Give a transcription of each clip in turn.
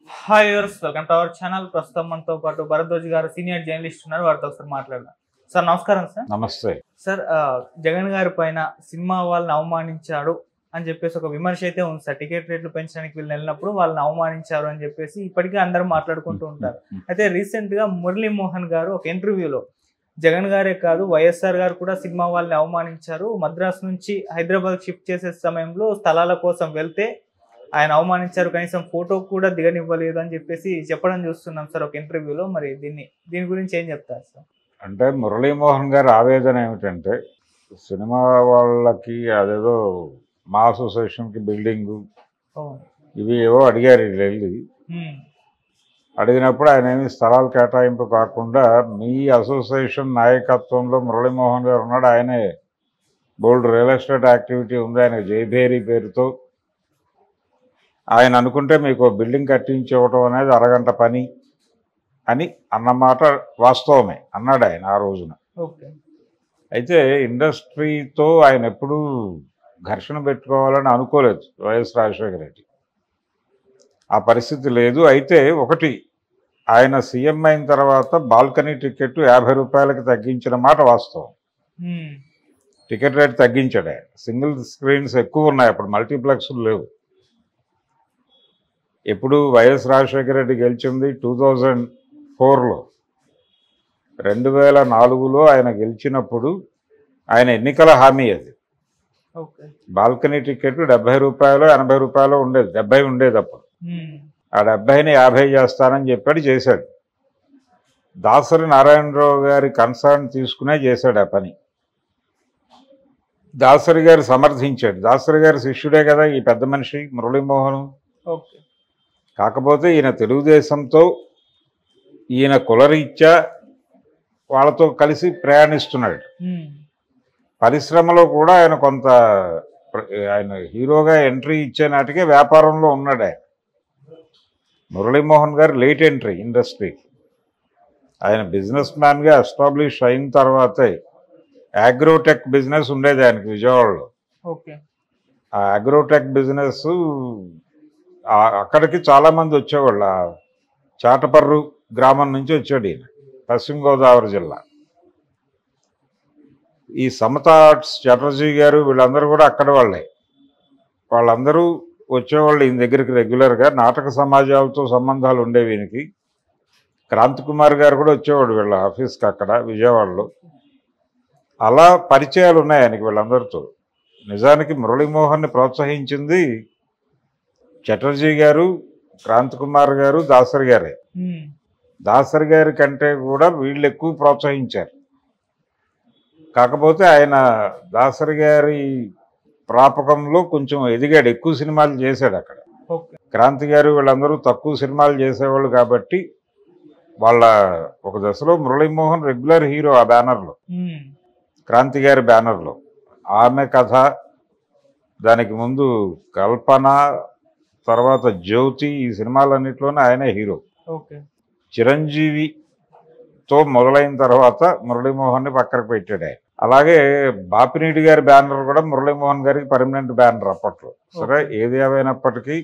Hi yours welcome to our channel ప్రస్తుతం మనతో పాటు భరద్వాజ్ గారు సీనియర్ జర్నలిస్ట్ ఉన్నారు వారితో ఒకసారి మాట్లాడదాం సార్ నమస్కారం సార్ నమస్తే సార్ ఆ, జగన్ గారి పైన సినిమా వాళ్ళని అవమానించాడు అని చెప్పేసి ఒక విమర్శ అయితే ఉంది సార్ టికెట్ రేట్లు పెంచడానికి వీళ్ళు వెళ్ళినప్పుడు వాళ్ళని అవమానించారు అని చెప్పేసి ఇప్పటికీ అందరూ మాట్లాడుకుంటూ ఉంటారు అయితే రీసెంట్ గా మురళీ మోహన్ గారు ఒక ఇంటర్వ్యూలో జగన్ గారే కాదు వైఎస్ఆర్ గారు కూడా సినిమా వాళ్ళని అవమానించారు మద్రాస్ నుంచి హైదరాబాద్ షిఫ్ట్ చేసే సమయంలో స్థలాల కోసం వెళ్తే ఆయన అవమానించారు కనీసం ఫోటో కూడా దిగనివ్వలేదు అని చెప్పేసి చెప్పడం చూస్తున్నాం సార్ ఒక ఇంటర్వ్యూలో మరి దీన్ని దీని గురించి ఏం చెప్తారు సార్ అంటే మురళీమోహన్ గారి ఆవేదన ఏమిటంటే సినిమా వాళ్ళకి అదేదో మా అసోసియేషన్కి బిల్డింగు అవును. ఇవి ఏవో అడిగారు వీళ్ళు వెళ్ళి ఉమ్. అడిగినప్పుడు ఆయన ఏమి స్థలాలు కేటాయింపు కాకుండా మీ అసోసియేషన్ నాయకత్వంలో మురళీమోహన్ గారు ఉన్నాడు ఆయనే బోల్డ్ రియల్ ఎస్టేట్ యాక్టివిటీ ఉంది ఆయన జైభేరి పేరుతో ఆయన అనుకుంటే మీకు బిల్డింగ్ కట్టించి ఇవ్వటం అనేది అరగంట పని అని అన్నమాట వాస్తవమే అన్నాడు ఆయన ఆ రోజున ఓకే అయితే ఇండస్ట్రీతో ఆయన ఎప్పుడూ ఘర్షణ పెట్టుకోవాలని అనుకోలేదు వైఎస్ రాజశేఖర రెడ్డి ఆ పరిస్థితి లేదు అయితే ఒకటి ఆయన సీఎం అయిన తర్వాత బాల్కనీ టికెట్ యాభై రూపాయలకి తగ్గించిన మాట వాస్తవం ఉమ్. టికెట్ రేట్ తగ్గించాడు ఆయన సింగిల్ స్క్రీన్స్ ఎక్కువ ఉన్నాయి అప్పుడు మల్టీప్లెక్స్లు లేవు ఎప్పుడు వైఎస్ రాజశేఖర రెడ్డి గెలిచింది టూ థౌజండ్ ఫోర్లో రెండు వేల నాలుగులో ఆయన గెలిచినప్పుడు ఆయన ఎన్నికల హామీ అది ఓకే బాల్కనీ టికెట్ డెబ్బై రూపాయలు ఎనభై రూపాయలు ఉండేది డెబ్బై ఉండేది అప్పుడు ఉమ్. ఆ డెబ్బైని యాభై చేస్తానని చెప్పాడు చేశాడు దాసరి నారాయణరావు గారి కన్సర్న్ తీసుకునే చేశాడు ఆ పని దాసరి గారు సమర్థించాడు దాసరి గారి శిష్యుడే కదా ఈ పెద్ద మనిషి మురళీమోహన్ ఓకే కాకపోతే ఈయన తెలుగుదేశంతో ఈయన కులరీత్యా వాళ్ళతో కలిసి ప్రయాణిస్తున్నాడు ఉమ్. పరిశ్రమలో కూడా ఆయన కొంత ప్ర- ఆయన హీరోగా ఎంట్రీ ఇచ్చే నాటికే వ్యాపారంలో ఉన్నాడు ఆయన మురళీమోహన్ గారు లేట్ ఎంట్రీ ఇండస్ట్రీకి ఆయన బిజినెస్ మ్యాన్గా ఎస్టాబ్లిష్ అయిన తర్వాతే అగ్రోటెక్ బిజినెస్ ఉండేది ఆయనకి విజయవాడలో ఓకే ఆ అగ్రోటెక్ బిజినెస్ ఆ- అక్కడికి చాలామంది వచ్చేవాళ్ళు ఆ చాటపర్రు గ్రామం నుంచి వచ్చాడు ఈయన పశ్చిమ గోదావరి జిల్లా ఈ సమత ఆర్ట్స్ చటర్జీ గారు వీళ్ళందరూ కూడా అక్కడ వాళ్ళే వాళ్ళందరూ వచ్చేవాళ్ళు ఈయన దగ్గరికి రెగ్యులర్గా నాటక సమాజాలతో సంబంధాలు ఉండేవి ఈయనకి క్రాంతి కుమార్ గారు కూడా వచ్చేవాడు వీళ్ళ ఆఫీస్కి అక్కడ విజయవాడలో అలా పరిచయాలు ఉన్నాయి ఆయనకి వీళ్ళందరితో నిజానికి మురళీమోహన్ని ప్రోత్సహించింది చటర్జీ గారు క్రాంతి కుమార్ గారు దాసరి గారే ఉమ్. దాసరి గారి కంటే కూడా వీళ్ళు ఎక్కువ ప్రోత్సహించారు కాకపోతే ఆయన దాసరి గారి ప్రాపకంలో కొంచెం ఎదిగాడు ఎక్కువ సినిమాలు చేశాడు అక్కడ ఓకే క్రాంతి గారు వీళ్ళందరూ తక్కువ సినిమాలు చేసేవాళ్ళు కాబట్టి వాళ్ళ ఒక దశలో మురళీమోహన్ రెగ్యులర్ హీరో ఆ బ్యానర్లో ఉమ్. క్రాంతి గారి బ్యానర్లో ఆమె కథ దానికి ముందు కల్పన తర్వాత జ్యోతి ఈ సినిమాలన్నింటిలోనే ఆయనే హీరో ఓకే చిరంజీవితో మొదలైన తర్వాత మురళీమోహన్ని పక్కకు పెట్టాడు ఆయన అలాగే బాపినీడి గారి బ్యానర్ కూడా మురళీమోహన్ గారికి పర్మనెంట్ బ్యానర్ అప్పట్లో సరే ఏది ఏమైనప్పటికీ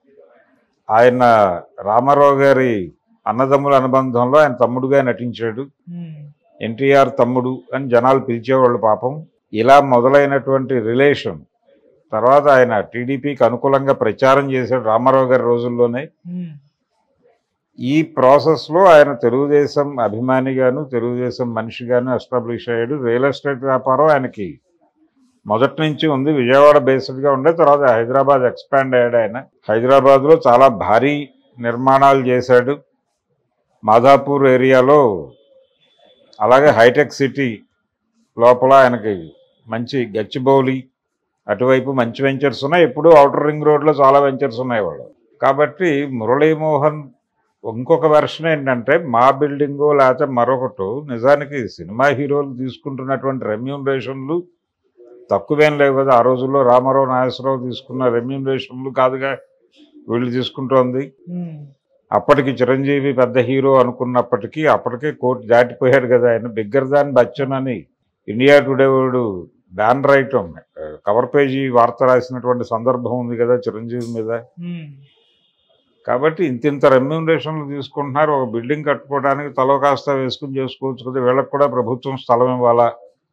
ఆయన రామారావు గారి అన్నదమ్ముల అనుబంధంలో ఆయన తమ్ముడుగా నటించాడు ఉమ్. ఎన్టీఆర్ తమ్ముడు అని జనాలు పిలిచేవాళ్ళు పాపం ఇలా మొదలైనటువంటి రిలేషన్ తర్వాత ఆయన టీడీపీకి అనుకూలంగా ప్రచారం చేశాడు రామారావు గారి రోజుల్లోనే ఉమ్. ఈ ప్రాసెస్లో ఆయన తెలుగుదేశం అభిమానిగాను తెలుగుదేశం మనిషిగాను ఎస్టాబ్లిష్ అయ్యాడు రియల్ ఎస్టేట్ వ్యాపారం ఆయనకి మొదటి నుంచి ఉంది విజయవాడ బేస్డ్గా ఉండే తర్వాత హైదరాబాద్ ఎక్స్పాండ్ అయ్యాడు ఆయన హైదరాబాద్లో చాలా భారీ నిర్మాణాలు చేశాడు మాదాపూర్ ఏరియాలో అలాగే హైటెక్ సిటీ లోపల ఆయనకి మంచి గచ్చిబౌలి అటువైపు మంచి వెంచర్స్ ఉన్నాయి ఎప్పుడు అవుటర్ రింగ్ రోడ్లో చాలా వెంచర్స్ ఉన్నాయి వాళ్ళు కాబట్టి మురళీమోహన్ ఇంకొక వెర్షన్ ఏంటంటే మా బిల్డింగో లేకపోతే మరొకటో నిజానికి సినిమా హీరోలు తీసుకుంటున్నటువంటి రెమ్యూనరేషన్లు తక్కువేం లేవు కదా ఆ రోజుల్లో రామారావు నాగేశ్వరరావు తీసుకున్న రెమ్యూనరేషన్లు కాదుగా వీళ్ళు తీసుకుంటోంది ఉమ్. అప్పటికి చిరంజీవి పెద్ద హీరో అనుకున్నప్పటికీ అప్పటికే కోర్టు దాటిపోయాడు కదా ఆయన బిగ్గర్ దాన్ బచ్చన్ అని ఇండియా టుడే వాడు బ్యానర్ ఐటమ్ కవర్ పేజీ వార్త రాసినటువంటి సందర్భం ఉంది కదా చిరంజీవి మీద ఉమ్. కాబట్టి ఇంత ఇంత రెమ్యూనరేషన్లు తీసుకుంటున్నారు ఒక బిల్డింగ్ కట్టుకోవడానికి తలో కాస్త వేసుకుని చేసుకోవచ్చు కదా వీళ్ళకి కూడా ప్రభుత్వం స్థలం ఇవ్వాలా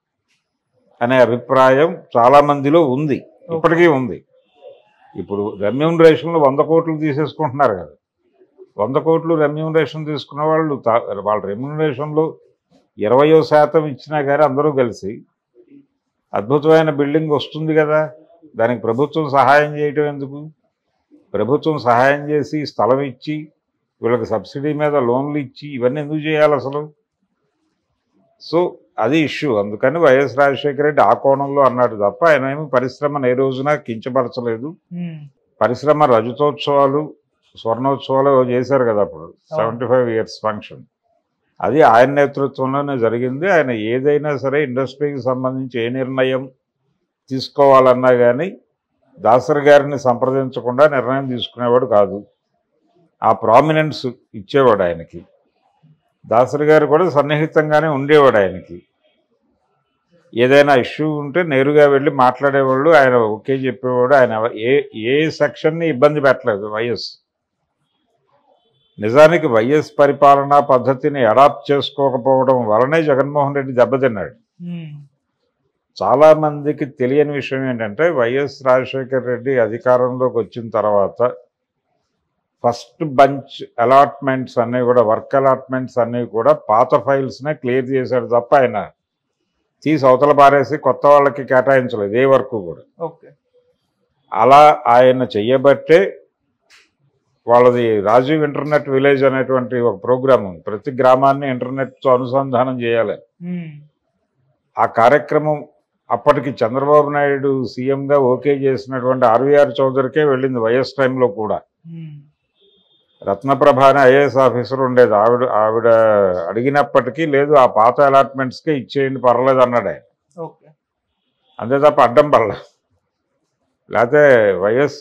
అనే అభిప్రాయం చాలా మందిలో ఉంది ఇప్పటికీ ఉంది ఇప్పుడు రెమ్యూనరేషన్లు వంద కోట్లు తీసేసుకుంటున్నారు కదా వంద కోట్లు రెమ్యూనరేషన్ తీసుకున్న వాళ్ళు తా- వాళ్ళ రెమ్యూనరేషన్లు ఇరవయో శాతం ఇచ్చినా కానీ అందరూ కలిసి అద్భుతమైన బిల్డింగ్ వస్తుంది కదా దానికి ప్రభుత్వం సహాయం చేయటం ఎందుకు ప్రభుత్వం సహాయం చేసి స్థలం ఇచ్చి వీళ్ళకి సబ్సిడీ మీద లోన్లు ఇచ్చి ఇవన్నీ ఎందుకు చేయాలి అసలు సో అది ఇష్యూ అందుకని వైఎస్ రాజశేఖర రెడ్డి ఆ కోణంలో అన్నాడు తప్ప ఆయన ఏమి పరిశ్రమను ఏ రోజున కించపరచలేదు ఉమ్, పరిశ్రమ రజతోత్సవాలు స్వర్ణోత్సవాలు ఏవో చేశారు కదా అప్పుడు సెవెంటీ ఫైవ్ ఇయర్స్ ఫంక్షన్ అది ఆయన నేతృత్వంలోనే జరిగింది ఆయన ఏదైనా సరే ఇండస్ట్రీకి సంబంధించి ఏ నిర్ణయం తీసుకోవాలన్నా కానీ దాసరి గారిని సంప్రదించకుండా నిర్ణయం తీసుకునేవాడు కాదు ఆ ప్రామినెన్స్ ఇచ్చేవాడు ఆయనకి దాసరి గారు కూడా సన్నిహితంగానే ఉండేవాడు ఆయనకి ఏదైనా ఇష్యూ ఉంటే నేరుగా వెళ్ళి మాట్లాడేవాళ్ళు ఆయన ఓకే చెప్పేవాడు ఆయన ఏ ఏ సెక్షన్ని ఇబ్బంది పెట్టలేదు వైఎస్ నిజానికి వైఎస్ పరిపాలనా పద్ధతిని అడాప్ట్ చేసుకోకపోవడం వలనే జగన్మోహన్ రెడ్డి దెబ్బతిన్నాడు ఉమ్, చాలా మందికి తెలియని విషయం ఏంటంటే వైఎస్ రాజశేఖర్ రెడ్డి అధికారంలోకి వచ్చిన తర్వాత ఫస్ట్ బంచ్ అలాట్మెంట్స్ అన్నీ కూడా వర్క్ అలాట్మెంట్స్ అన్నీ కూడా పాత ఫైల్స్నే క్లియర్ చేశాడు తప్ప ఆయన తీసి అవతల పారేసి కొత్త వాళ్ళకి కేటాయించలేదు ఏ వర్క్ కూడా ఓకే అలా ఆయన చెయ్యబట్టే వాళ్ళది రాజీవ్ ఇంటర్నెట్ విలేజ్ అనేటువంటి ఒక ప్రోగ్రామ్ ఉంది ప్రతి గ్రామాన్ని ఇంటర్నెట్తో అనుసంధానం చేయాలి ఉమ్, ఆ కార్యక్రమం అప్పటికి చంద్రబాబు నాయుడు సీఎంగా ఓకే చేసినటువంటి ఆర్వీఆర్ చౌదరికే వెళ్ళింది వైఎస్ టైంలో కూడా ఉమ్, రత్నప్రభ అనే ఐఏఎస్ ఆఫీసర్ ఉండేది ఆవిడ ఆవిడ అడిగినప్పటికీ లేదు ఆ పాత అలాట్మెంట్స్కే ఇచ్చేయండి పర్లేదు అన్నాడు ఆయన ఓకే అంతే తప్ప అడ్డం పడల లేకపోతే వైఎస్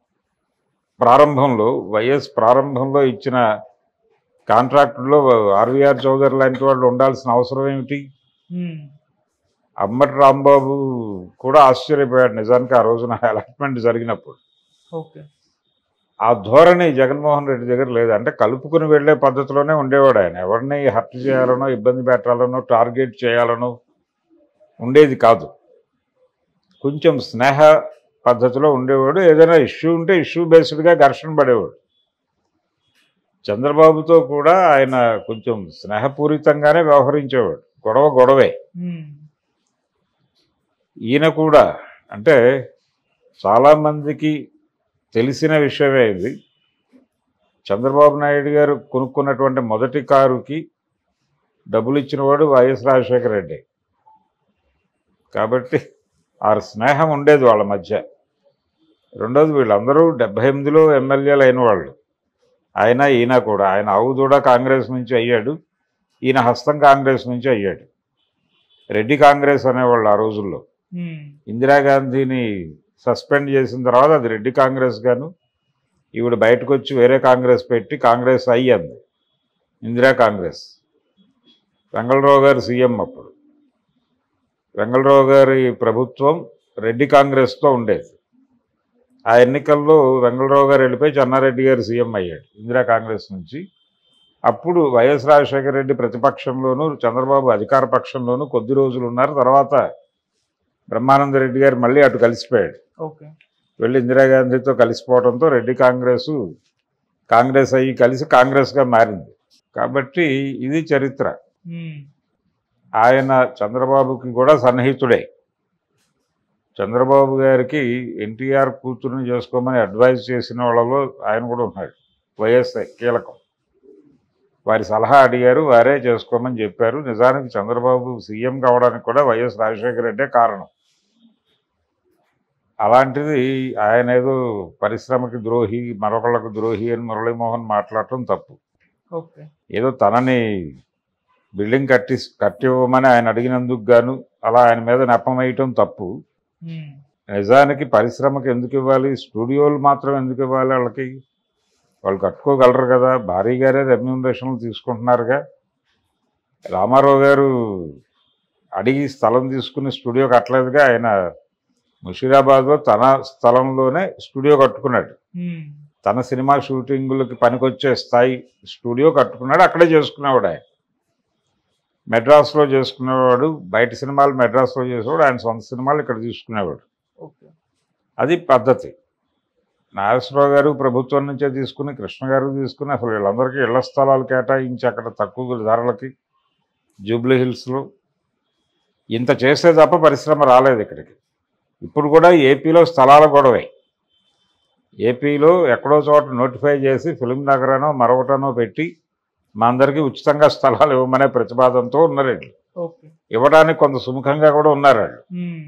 ప్రారంభంలో వైఎస్ ప్రారంభంలో ఇచ్చిన కాంట్రాక్టులో ఆర్వీఆర్ చౌదరి లాంటి వాళ్ళు ఉండాల్సిన అవసరం ఏమిటి ఉమ్, అమ్మటి రాంబాబు కూడా ఆశ్చర్యపోయాడు నిజానికి ఆ రోజున అలాట్మెంట్ జరిగినప్పుడు ఓకే ఆ ధోరణి జగన్మోహన్ రెడ్డి దగ్గర లేదు అంటే కలుపుకుని వెళ్ళే పద్ధతిలోనే ఉండేవాడు ఆయన ఎవరిని హర్ట్ చేయాలనో ఇబ్బంది పెట్టాలనో టార్గెట్ చేయాలనో ఉండేది కాదు కొంచెం స్నేహ పద్ధతిలో ఉండేవాడు ఏదైనా ఇష్యూ ఉంటే ఇష్యూ బేస్డ్గా ఘర్షణ పడేవాడు చంద్రబాబుతో కూడా ఆయన కొంచెం స్నేహపూరితంగానే వ్యవహరించేవాడు గొడవ గొడవే ఉమ్, ఈయన కూడా అంటే చాలామందికి తెలిసిన విషయమే ఇది చంద్రబాబు నాయుడు గారు కొనుక్కున్నటువంటి మొదటి కారుకి డబ్బులు ఇచ్చినవాడు వైఎస్ రాజశేఖర రెడ్డి కాబట్టి ఆ స్నేహం ఉండేది వాళ్ళ మధ్య రెండోది వీళ్ళందరూ డెబ్బై ఎనిమిదిలో ఎమ్మెల్యేలు అయిన వాళ్ళు ఆయన ఈయన కూడా ఆయన ఆవుదూడ కాంగ్రెస్ నుంచి అయ్యాడు ఈయన హస్తం కాంగ్రెస్ నుంచి అయ్యాడు రెడ్డి కాంగ్రెస్ అనేవాళ్ళు ఆ రోజుల్లో ఉమ్, ఇందిరాగాంధీని సస్పెండ్ చేసిన తర్వాత అది రెడ్డి కాంగ్రెస్ గాను ఈవిడ బయటకు వచ్చి వేరే కాంగ్రెస్ పెట్టి కాంగ్రెస్ అయ్యింది ఇందిరా కాంగ్రెస్ వెంగళరావు గారు సీఎం అప్పుడు వెంగళరావు గారి ప్రభుత్వం రెడ్డి కాంగ్రెస్తో ఉండేది ఆ ఎన్నికల్లో వెంగళరావు గారు వెళ్ళిపోయి చెన్నారెడ్డి గారు సీఎం అయ్యాడు ఇందిరా కాంగ్రెస్ నుంచి అప్పుడు వైఎస్ రాజశేఖర రెడ్డి ప్రతిపక్షంలోనూ చంద్రబాబు అధికార పక్షంలోనూ కొద్ది రోజులు ఉన్నారు తర్వాత బ్రహ్మానంద రెడ్డి గారు మళ్ళీ అటు కలిసిపోయాడు ఓకే వెళ్ళి ఇందిరాగాంధీతో కలిసిపోవడంతో రెడ్డి కాంగ్రెస్ కాంగ్రెస్ అయ్యి కలిసి కాంగ్రెస్గా మారింది కాబట్టి ఇది చరిత్ర ఉమ్, ఆయన చంద్రబాబుకి కూడా సన్నిహితుడే చంద్రబాబు గారికి ఎన్టీఆర్ కూతురుని చేసుకోమని అడ్వైజ్ చేసిన వాళ్ళలో ఆయన కూడా ఉన్నాడు వైఎస్ కీలకం వారి సలహా అడిగారు వారే చేసుకోమని చెప్పారు నిజానికి చంద్రబాబు సీఎం కావడానికి కూడా వైఎస్ రాజశేఖర రెడ్డే కారణం అలాంటిది ఆయన ఏదో పరిశ్రమకి ద్రోహి మరొకళ్ళకు ద్రోహి అని మురళీమోహన్ మాట్లాడటం తప్పు ఓకే ఏదో తనని బిల్డింగ్ కట్టి కట్టివ్వమని ఆయన అడిగినందుకు గాను అలా ఆయన మీద నెపం వేయటం తప్పు ఉమ్, నిజానికి పరిశ్రమకి ఎందుకు ఇవ్వాలి స్టూడియోలు మాత్రం ఎందుకు ఇవ్వాలి వాళ్ళకి వాళ్ళు కట్టుకోగలరు కదా భారీగానే రెమ్యూనరేషన్లు తీసుకుంటున్నారుగా రామారావు గారు అడిగి స్థలం తీసుకుని స్టూడియో కట్టలేదుగా ఆయన ముషీరాబాద్లో తన స్థలంలోనే స్టూడియో కట్టుకున్నాడు ఉమ్, తన సినిమా షూటింగులకి పనికొచ్చే స్థాయి స్టూడియో కట్టుకున్నాడు అక్కడే చేసుకునేవాడు ఆయన మెడ్రాస్లో చేసుకునేవాడు బయట సినిమాలు మెడ్రాస్లో చేసేవాడు ఆయన సొంత సినిమాలు ఇక్కడ తీసుకునేవాడు ఓకే అది పద్ధతి నాగేశ్వరరావు గారు ప్రభుత్వం నుంచే తీసుకుని కృష్ణ గారు తీసుకుని అసలు వీళ్ళందరికీ ఇళ్ల స్థలాలు కేటాయించి అక్కడ తక్కువ ధరలకి జూబ్లీ హిల్స్లో ఇంత చేస్తే తప్ప పరిశ్రమ రాలేదు ఇక్కడికి ఇప్పుడు కూడా ఏపీలో స్థలాల గొడవే ఏపీలో ఎక్కడో చోట నోటిఫై చేసి ఫిలిం నగరనో మరొకటనో పెట్టి మా అందరికీ ఉచితంగా స్థలాలు ఇవ్వమనే ప్రతిపాదనతో ఉన్నారు వీళ్ళు. ఓకే ఇవ్వడానికి కొంత సుముఖంగా కూడా ఉన్నారు వాళ్ళు ఉమ్.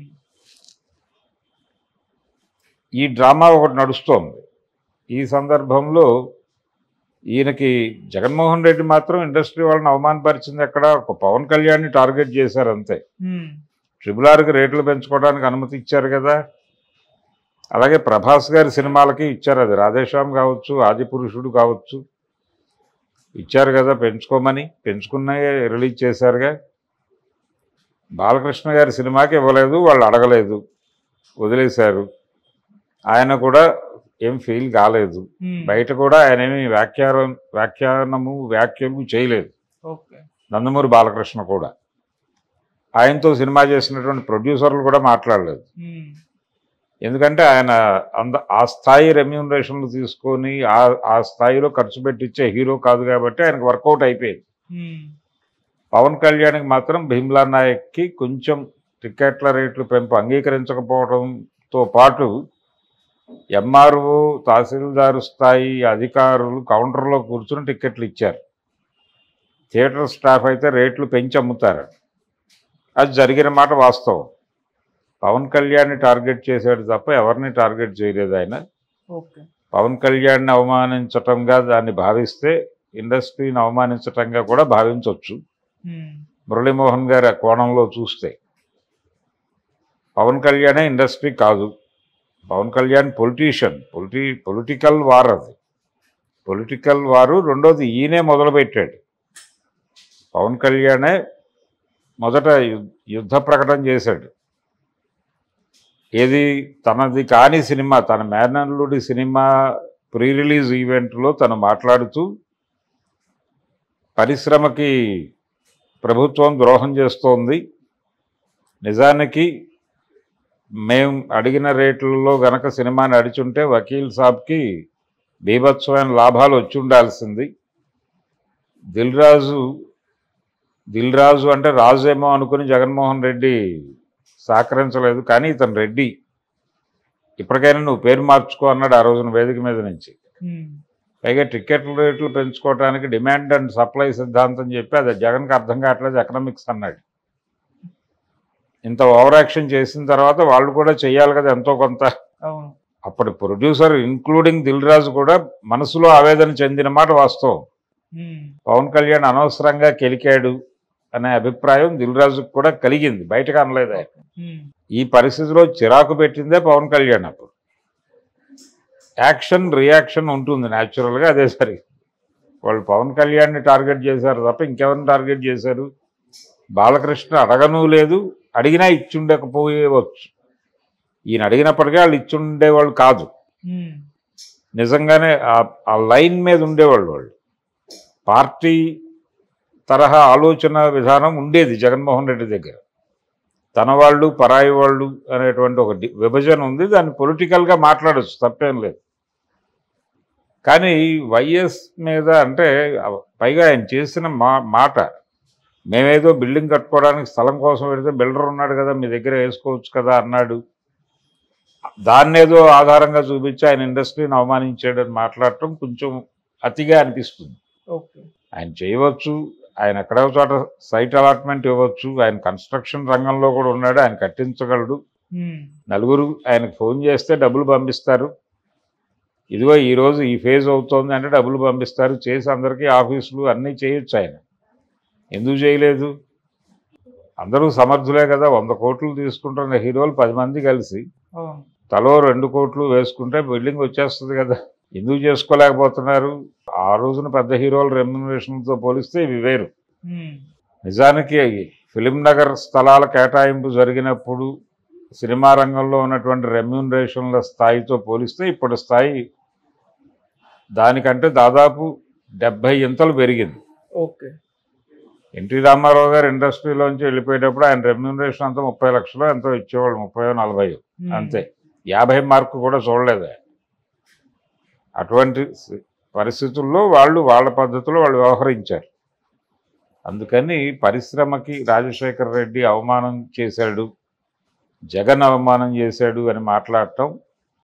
ఈ డ్రామా ఒకటి నడుస్తోంది ఈ సందర్భంలో ఈయనకి జగన్మోహన్ రెడ్డి మాత్రం ఇండస్ట్రీ వాళ్ళని అవమానపరిచింది ఎక్కడ ఒక పవన్ కళ్యాణ్ని టార్గెట్ చేశారు అంతే ఉమ్. ట్రిపుల్ ఆర్కి రేట్లు పెంచుకోవడానికి అనుమతి ఇచ్చారు కదా అలాగే ప్రభాస్ గారి సినిమాలకి ఇచ్చారు అది రాధేశ్యామ్ కావచ్చు ఆదిపురుషుడు కావచ్చు ఇచ్చారు కదా పెంచుకోమని పెంచుకునే రిలీజ్ చేశారుగా బాలకృష్ణ గారి సినిమాకి ఇవ్వలేదు వాళ్ళు అడగలేదు వదిలేశారు ఆయన కూడా ఏం ఫీల్ కాలేదు ఉమ్. బయట కూడా ఆయన ఏమి వ్యాఖ్యానం వ్యాఖ్యానము వ్యాఖ్యలు చేయలేదు ఓకే నందమూరి బాలకృష్ణ కూడా ఆయనతో సినిమా చేసినటువంటి ప్రొడ్యూసర్లు కూడా మాట్లాడలేదు ఉమ్. ఎందుకంటే ఆయన అంద ఆ స్థాయి రెమ్యూనరేషన్లు తీసుకొని ఆ ఆ స్థాయిలో ఖర్చు పెట్టించే హీరో కాదు కాబట్టి ఆయనకు వర్కౌట్ అయిపోయింది ఉమ్. పవన్ కళ్యాణ్కి మాత్రం భీమ్లా నాయక్కి కొంచెం టికెట్ల రేట్లు పెంపు అంగీకరించకపోవడంతో పాటు ఎంఆర్ఓ తహసీల్దారు స్థాయి అధికారులు కౌంటర్లో కూర్చుని టికెట్లు ఇచ్చారు థియేటర్ స్టాఫ్ అయితే రేట్లు పెంచి అమ్ముతారు అది జరిగిన మాట వాస్తవం పవన్ కళ్యాణ్ని టార్గెట్ చేశాడు తప్ప ఎవరిని టార్గెట్ చేయలేదు ఆయన ఓకే పవన్ కళ్యాణ్ని అవమానించటంగా దాన్ని భావిస్తే ఇండస్ట్రీని అవమానించటంగా కూడా భావించవచ్చు ఉమ్. మురళీమోహన్ గారి ఆ కోణంలో చూస్తే పవన్ కళ్యాణే ఇండస్ట్రీ కాదు పవన్ కళ్యాణ్ పొలిటీషియన్ పొలిటి పొలిటికల్ వార్ అది పొలిటికల్ వారు రెండోది ఈయనే మొదలుపెట్టాడు పవన్ కళ్యాణే మొదట యు- యుద్ధ ప్రకటన చేశాడు ఏది తనది కాని సినిమా తన మేనల్లుడి సినిమా ప్రీ రిలీజ్ ఈవెంట్లో తను మాట్లాడుతూ పరిశ్రమకి ప్రభుత్వం ద్రోహం చేస్తోంది నిజానికి మేము అడిగిన రేట్లలో గనక సినిమా నడిచుంటే వకీల్ సాబ్కి బీభత్సమైన లాభాలు వచ్చి ఉండాల్సింది దిల్ రాజు దిల్ రాజు అంటే రాజు ఏమో అనుకుని జగన్మోహన్ రెడ్డి సహకరించలేదు కానీ ఇతను రెడ్డి ఇప్పటికైనా నువ్వు పేరు మార్చుకో అన్నాడు ఆ రోజున వేదిక మీద నుంచి ఉమ్. పైగా టికెట్ల రేట్లు పెంచుకోవడానికి డిమాండ్ అండ్ సప్లై సిద్ధాంతం చెప్పి అది జగన్కి అర్థం కావట్లేదు ఎకనామిక్స్ అన్నాడు ఇంత ఓవర్ యాక్షన్ చేసిన తర్వాత వాళ్ళు కూడా చెయ్యాలి కదా ఎంతో కొంత అవును అప్పటి ప్రొడ్యూసర్ ఇంక్లూడింగ్ దిల్ రాజు కూడా మనసులో ఆవేదన చెందిన మాట వాస్తవం ఉమ్. పవన్ కళ్యాణ్ అనవసరంగా కెలికాడు అనే అభిప్రాయం దిల్ రాజుకు కూడా కలిగింది బయటకు అనలేదు ఆయన ఉమ్. ఈ పరిస్థితిలో చిరాకు పెట్టిందే పవన్ కళ్యాణ్ అప్పుడు యాక్షన్ రియాక్షన్ ఉంటుంది న్యాచురల్గా అదే సరి వాళ్ళు పవన్ కళ్యాణ్ని టార్గెట్ చేశారు తప్ప ఇంకెవరిని టార్గెట్ చేశారు బాలకృష్ణ అడగను లేదు అడిగినా ఇచ్చుండకపోయేవచ్చు ఈయన అడిగినప్పటికీ వాళ్ళు ఇచ్చుండేవాళ్ళు కాదు ఉమ్. నిజంగానే ఆ- ఆ లైన్ మీద ఉండేవాళ్ళు వాళ్ళు పార్టీ తరహా ఆలోచన విధానం ఉండేది జగన్మోహన్ రెడ్డి దగ్గర తన వాళ్ళు పరాయి వాళ్ళు అనేటువంటి ఒక డి- విభజన ఉంది దాన్ని పొలిటికల్గా మాట్లాడచ్చు తప్పేం లేదు కానీ వైఎస్ మీద అంటే ఆ- పైగా ఆయన చేసిన మా మాట మేమేదో బిల్డింగ్ కట్టుకోవడానికి స్థలం కోసం పెడితే బిల్డర్ ఉన్నాడు కదా మీ దగ్గర వేసుకోవచ్చు కదా అన్నాడు దాన్నేదో ఆధారంగా చూపించి ఆయన ఇండస్ట్రీని అవమానించాడని మాట్లాడటం కొంచెం అతిగా అనిపిస్తుంది ఓకే ఆయన చేయవచ్చు ఆయన ఎక్కడో చోట సైట్ అలాట్మెంట్ ఇవ్వచ్చు ఆయన కన్స్ట్రక్షన్ రంగంలో కూడా ఉన్నాడు ఆయన కట్టించగలడు ఉమ్. నలుగురు ఆయనకు ఫోన్ చేస్తే డబ్బులు పంపిస్తారు ఇదిగో ఈరోజు ఈ ఫేజ్ అవుతోంది అంటే డబ్బులు పంపిస్తారు చేసి అందరికీ ఆఫీసులు అన్నీ చేయొచ్చు ఆయన ఎందుకు చేయలేదు అందరూ సమర్థులే కదా వంద కోట్లు తీసుకుంటున్న హీరోలు పది మంది కలిసి అవును తలో రెండు కోట్లు వేసుకుంటే బిల్డింగ్ వచ్చేస్తుంది కదా ఎందుకు చేసుకోలేకపోతున్నారు ఆ రోజున పెద్ద హీరోల రెమ్యునరేషన్తో పోలిస్తే ఇవి వేరు ఉమ్. నిజానికి ఫిలిం నగర్ స్థలాల కేటాయింపు జరిగినప్పుడు సినిమా రంగంలో ఉన్నటువంటి రెమ్యూనరేషన్ల స్థాయితో పోలిస్తే ఇప్పుడు స్థాయి దానికంటే దాదాపు డెబ్భై ఇంతలు పెరిగింది ఓకే ఎన్టీ రామారావు గారు ఇండస్ట్రీలోంచి వెళ్ళిపోయేటప్పుడు ఆయన రెమ్యూనరేషన్ అంతా ముప్పై లక్షలు ఎంతో ఇచ్చేవాళ్ళు ముప్పై నలభై ఉమ్. అంతే యాభై మార్కు కూడా చూడలేదు ఆయన. అటువంటి స- పరిస్థితుల్లో వాళ్ళు వాళ్ళ పద్ధతిలో వాళ్ళు వ్యవహరించారు అందుకని పరిశ్రమకి రాజశేఖర రెడ్డి అవమానం చేశాడు జగన్ అవమానం చేశాడు అని మాట్లాడటం